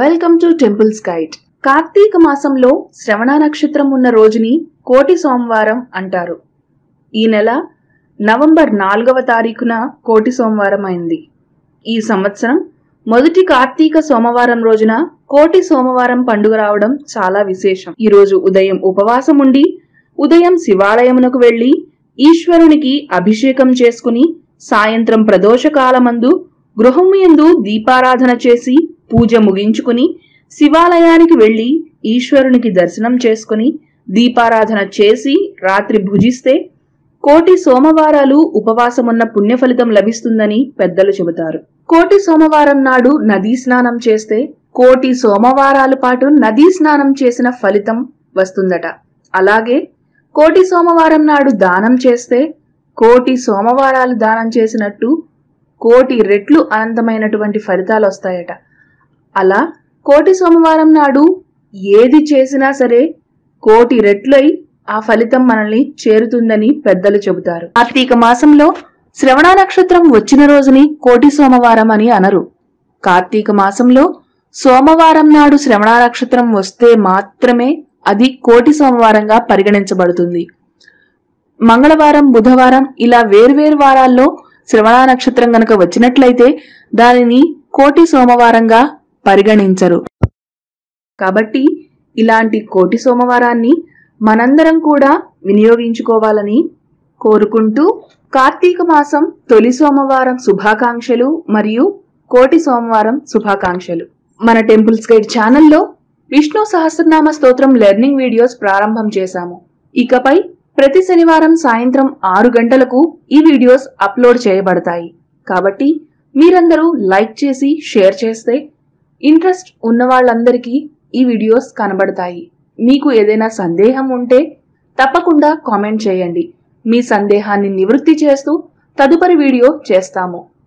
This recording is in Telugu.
వెల్కమ్ టు టెంపుల్స్ గైడ్ కార్తీక మాసంలో శ్రవణ నక్షత్రం ఉన్న రోజుని కోటి సోమవారం అంటారు ఈ నెల నవంబర్ నాలుగవ తారీఖున కోటి సోమవారం అయింది ఈ సంవత్సరం మొదటి కార్తీక సోమవారం రోజున కోటి సోమవారం పండుగ రావడం చాలా విశేషం ఈ రోజు ఉదయం ఉపవాసం ఉండి ఉదయం శివాలయమునకు వెళ్లి ఈశ్వరునికి అభిషేకం చేసుకుని సాయంత్రం ప్రదోషకాలమందు గృహముయందు దీపారాధన చేసి పూజ ముగించుకుని శివాలయానికి వెళ్లి ఈశ్వరునికి దర్శనం చేసుకుని దీపారాధన చేసి రాత్రి భుజిస్తే కోటి సోమవారాలు ఉపవాసమున్న పుణ్య ఫలితం లభిస్తుందని పెద్దలు చెబుతారు కోటి సోమవారం నాడు నదీ స్నానం చేస్తే కోటి సోమవారాల పాటు నదీ స్నానం చేసిన ఫలితం వస్తుందట అలాగే కోటి సోమవారం నాడు దానం చేస్తే కోటి సోమవారాలు దానం చేసినట్టు కోటి రెట్లు అనంతమైనటువంటి ఫలితాలు వస్తాయట అలా కోటి సోమవారం నాడు ఏది చేసినా సరే కోటి రెట్లై ఆ ఫలితం మనల్ని చేరుతుందని పెద్దలు చెబుతారు కార్తీక మాసంలో శ్రవణ నక్షత్రం వచ్చిన రోజుని కోటి సోమవారం అని అనరు కార్తీక మాసంలో సోమవారం నాడు శ్రవణ నక్షత్రం వస్తే మాత్రమే అది కోటి సోమవారంగా పరిగణించబడుతుంది మంగళవారం బుధవారం ఇలా వేర్వేరు వారాల్లో శ్రవణ నక్షత్రం గనక వచ్చినట్లయితే దానిని కోటి సోమవారంగా పరిగణించరు కాబట్టి ఇలాంటి కోటి సోమవారాన్ని మనందరం కూడా వినియోగించుకోవాలని కోరుకుంటూ కార్తీక మాసం తొలి సోమవారం శుభాకాంక్షలు మరియు కోటి సోమవారం శుభాకాంక్షలు మన టెంపుల్స్ గైడ్ ఛానల్లో విష్ణు సహస్రనామ స్తోత్రం లెర్నింగ్ వీడియోస్ ప్రారంభం చేశాము ఇకపై ప్రతి శనివారం సాయంత్రం ఆరు గంటలకు ఈ వీడియోస్ అప్లోడ్ చేయబడతాయి కాబట్టి మీరందరూ లైక్ చేసి షేర్ చేస్తే ఇంట్రెస్ట్ ఉన్న వాళ్ళందరికీ ఈ వీడియోస్ కనబడతాయి మీకు ఏదైనా సందేహం ఉంటే తప్పకుండా కామెంట్ చేయండి మీ సందేహాన్ని నివృత్తి చేస్తూ తదుపరి వీడియో చేస్తాము